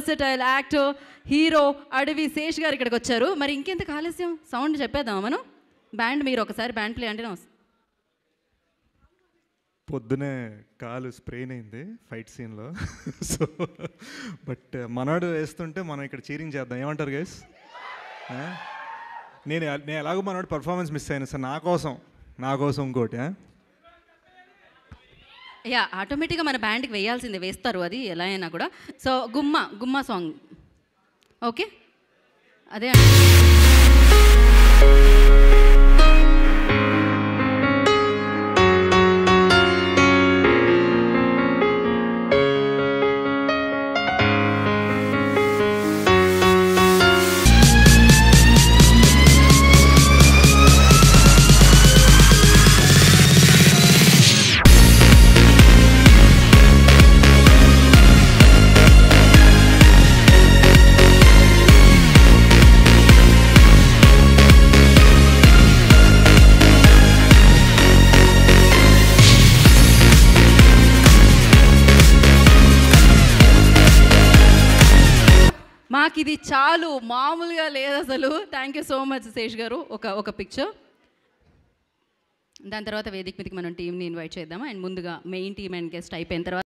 Versatile actor hero అడవి శేష్ గారు ఇక్కడికి వచ్చారు మరి ఇంకెంత ఆలస్యం సౌండ్ చెప్పేద్దామా మనం బ్యాండ్ మీరు ఒకసారి బ్యాండ్ ప్లే అంటే వస్తుంది పొద్దునే కాలు స్ప్రెయిన్ అయింది ఫైట్ సీన్లో సో బట్ మనోడు వేస్తుంటే మనం ఇక్కడ చీరింగ్ చేద్దాం ఏమంటారు గైస్ నేను నేను ఎలాగో మనోడు పర్ఫార్మెన్స్ మిస్ అయ్యాను సార్ నా కోసం నా కోసం ఇంకోటి ఆ? యా ఆటోమేటిక్గా మన బ్యాండ్కి వేయాల్సిందే వేస్తారు అది ఎలా అయినా కూడా సో గుమ్మ గుమ్మ సాంగ్ ఓకే అదే అండి. మాకు ఇది చాలు మామూలుగా లేదు అసలు thank you so much Sesh గారు ఒక ఒక పిక్చర్ దాని తర్వాత వేదిక మీదకి మనం టీంని ఇన్వైట్ చేద్దాం అండ్ ముందుగా మెయిన్ టీమ్ అండ్ గెస్ట్ అయిపోయిన తర్వాత